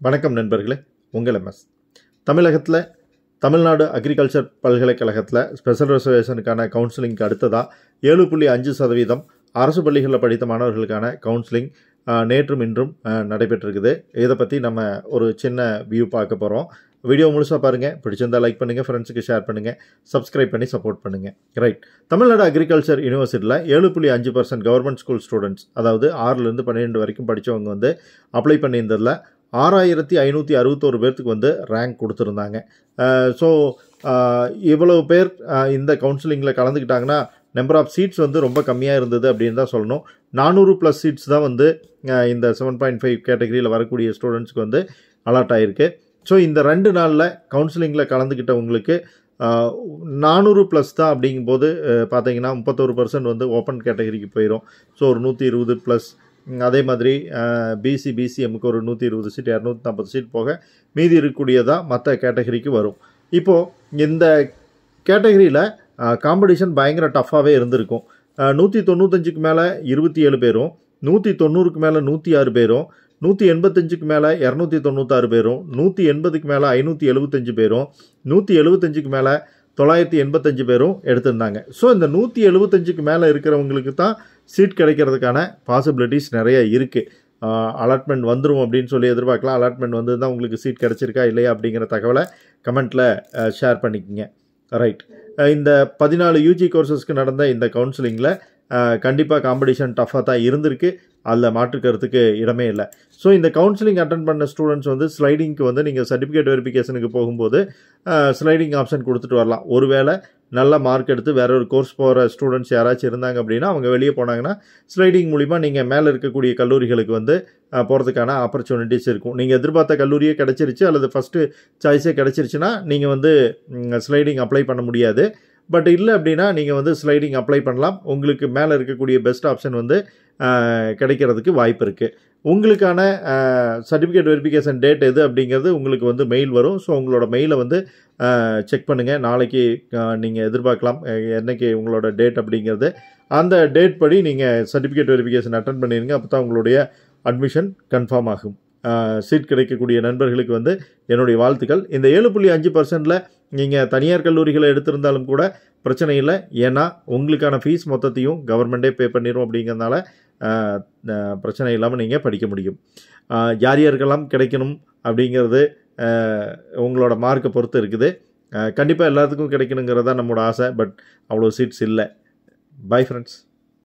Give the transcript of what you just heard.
வணக்கம் நண்பர்களே உங்கள் எம்எஸ் தமிழகத்தில் தமிழ்நாடு அக்ரிகல்ச்சர் பல்கலைக்கழகத்தில் ஸ்பெஷல் ரிசர்வேஷனுக்கான கவுன்சிலிங்க்கு அடுத்ததாக ஏழு புள்ளி அஞ்சு சதவீதம் அரசு பள்ளிகளில் படித்த மாணவர்களுக்கான கவுன்சிலிங் ஆஹ், நேற்றும் இன்றும் ஆஹ், நடைபெற்றிருக்குது இதை பற்றி நம்ம ஒரு சின்ன வியூ பார்க்க போகிறோம் வீடியோ முழுசாக பாருங்கள் பிடிச்சிருந்தா லைக் பண்ணுங்கள் ஃப்ரெண்ட்ஸுக்கு ஷேர் பண்ணுங்கள் சப்ஸ்கிரைப் பண்ணி சப்போர்ட் பண்ணுங்கள் ரைட் தமிழ்நாடு அக்ரிகல்ச்சர் யூனிவர்சிட்டியில் ஏழு புள்ளி அஞ்சு பர்சன்ட் கவர்மெண்ட் ஸ்கூல் ஸ்டூடெண்ட்ஸ் அதாவது ஆறுலேருந்து பன்னிரெண்டு வரைக்கும் படித்தவங்க வந்து அப்ளை பண்ணியிருந்ததில் ஆறாயிரத்தி ஐநூற்றி அறுபத்தோரு பேர்த்துக்கு வந்து ரேங்க் கொடுத்துருந்தாங்க ஸோ இவ்வளவு பேர் அஹ், இந்த கவுன்சிலிங்கில் கலந்துக்கிட்டாங்கன்னா நம்பர் ஆஃப் சீட்ஸ் வந்து ரொம்ப கம்மியாக இருந்தது அப்படின்னு தான் சொல்லணும் நானூறு ப்ளஸ் சீட்ஸ் தான் வந்து அஹ், இந்த செவன் பாயிண்ட் ஃபைவ் கேட்டகரியில் வரக்கூடிய ஸ்டூடெண்ட்ஸ்க்கு வந்து அலாட் ஆகிருக்கு ஸோ இந்த ரெண்டு நாளில் கவுன்சிலிங்கில் கலந்துக்கிட்டவங்களுக்கு நானூறு ப்ளஸ் தான் அப்படிங்கும்போது அஹ், பார்த்தீங்கன்னா முப்பத்தோரு பர்சன்ட் வந்து ஓப்பன் கேட்டகரிக்கு போயிடும் ஸோ ஒரு நூற்றி இருபது ப்ளஸ் அதே மாதிரி பிசி பிசிஎம்க்கு ஒரு நூற்றி இருபது சீட் இரநூத்தி நாற்பது சீட் போக மீதி இருக்கக்கூடியதாக மற்ற கேட்டகரிக்கு வரும் இப்போது இந்த கேட்டகரியில் காம்படிஷன் பயங்கர டஃப்பாகவே இருந்திருக்கும் நூற்றி தொண்ணூத்தஞ்சுக்கு மேலே இருபத்தி ஏழு பேரும் நூற்றி தொண்ணூறுக்கு மேலே நூற்றி ஆறு பேரும் நூற்றி எண்பத்தஞ்சுக்கு மேலே இரநூத்தி தொண்ணூத்தாறு பேரும் நூற்றி எண்பதுக்கு மேலே ஐநூற்றி எழுபத்தஞ்சு பேரும் நூற்றி எழுபத்தஞ்சுக்கு மேலே தொள்ளாயிரத்தி எண்பத்தஞ்சு பேரும் எடுத்திருந்தாங்க ஸோ இந்த நூற்றி எழுபத்தஞ்சுக்கு மேலே இருக்கிறவங்களுக்கு தான் சீட் கிடைக்கிறதுக்கான பாசிபிலிட்டிஸ் நிறைய இருக்குது அலாட்மெண்ட் வந்துடும் அப்படின்னு சொல்லி எதிர்பார்க்கலாம் அலாட்மெண்ட் வந்து தான் உங்களுக்கு சீட் கிடச்சிருக்கா இல்லையா அப்படிங்கிற தகவலை கமெண்ட்டில் ஷேர் பண்ணிக்கோங்க ரைட் இந்த பதினாலு யூஜி கோர்சஸ்க்கு நடந்த இந்த கவுன்சிலிங்கில் கண்டிப்பாக காம்படிஷன் டஃப்பாக தான் இருந்திருக்கு அதில் மாற்றுக்கிறதுக்கு இடமே இல்லை ஸோ இந்த கவுன்சிலிங் அட்டன் பண்ண ஸ்டூடெண்ட்ஸ் வந்து ஸ்லைடிங்க்கு வந்து நீங்கள் சர்டிஃபிகேட் வெரிஃபிகேஷனுக்கு போகும்போது ஸ்லைடிங் ஆப்ஷன் கொடுத்துட்டு வரலாம் ஒருவேளை நல்ல மார்க் எடுத்து வேற ஒரு கோர்ஸ் போகிற ஸ்டூடெண்ட்ஸ் யாராச்சும் இருந்தாங்க அப்படின்னா அவங்க வெளியே போனாங்கன்னா ஸ்லைடிங் மூலிமா நீங்கள் மேலே இருக்கக்கூடிய கல்லூரிகளுக்கு வந்து அஹ், போகிறதுக்கான ஆப்பர்ச்சுனிட்டிஸ் இருக்கும் நீங்கள் எதிர்பார்த்த கல்லூரியே கிடச்சிருச்சு அல்லது ஃபஸ்ட்டு சாய்ஸே கிடச்சிருச்சுன்னா நீங்கள் வந்து ஸ்லைடிங் அப்ளை பண்ண முடியாது பட் இல்லை அப்படின்னா நீங்கள் வந்து ஸ்லைடிங் அப்ளை பண்ணலாம் உங்களுக்கு மேலே இருக்கக்கூடிய பெஸ்ட் ஆப்ஷன் வந்து அஹ், கிடைக்கிறதுக்கு வாய்ப்பு இருக்குது உங்களுக்கான சர்டிஃபிகேட் வெரிஃபிகேஷன் டேட் எது அப்படிங்கிறது உங்களுக்கு வந்து மெயில் வரும் ஸோ உங்களோட மெயிலை வந்து செக் பண்ணுங்கள் நாளைக்கு நீங்கள் எதிர்பார்க்கலாம் அஹ், என்னைக்கு உங்களோட டேட் அப்படிங்கிறது அந்த டேட் படி நீங்கள் சர்டிஃபிகேட் வெரிஃபிகேஷன் அட்டன் பண்ணிடுங்க அப்போ தான் உங்களுடைய அட்மிஷன் கன்ஃபார்ம் ஆகும் சீட் கிடைக்கக்கூடிய நண்பர்களுக்கு வந்து என்னுடைய வாழ்த்துக்கள் இந்த ஏழு புள்ளி அஞ்சு பர்சன்டில் நீங்கள் தனியார் கல்லூரிகளை எடுத்திருந்தாலும் கூட பிரச்சனை இல்லை ஏன்னா உங்களுக்கான ஃபீஸ் மொத்தத்தையும் கவர்மெண்ட்டே பே பண்ணிடும் அப்படிங்கிறதுனால ஆஹ், ஆஹ், பிரச்சனை இல்லாமல் நீங்கள் படிக்க முடியும் ஆஹ், யார் யாருக்கெல்லாம் கிடைக்கணும் அப்படிங்கிறது ஆஹ், உங்களோட மார்க்கை பொறுத்து இருக்குது கண்டிப்பாக எல்லாத்துக்கும் கிடைக்கணுங்கிறது தான் நம்மளோட ஆசை பட் அவ்வளோ சீட்ஸ் இல்லை பை ஃப்ரெண்ட்ஸ்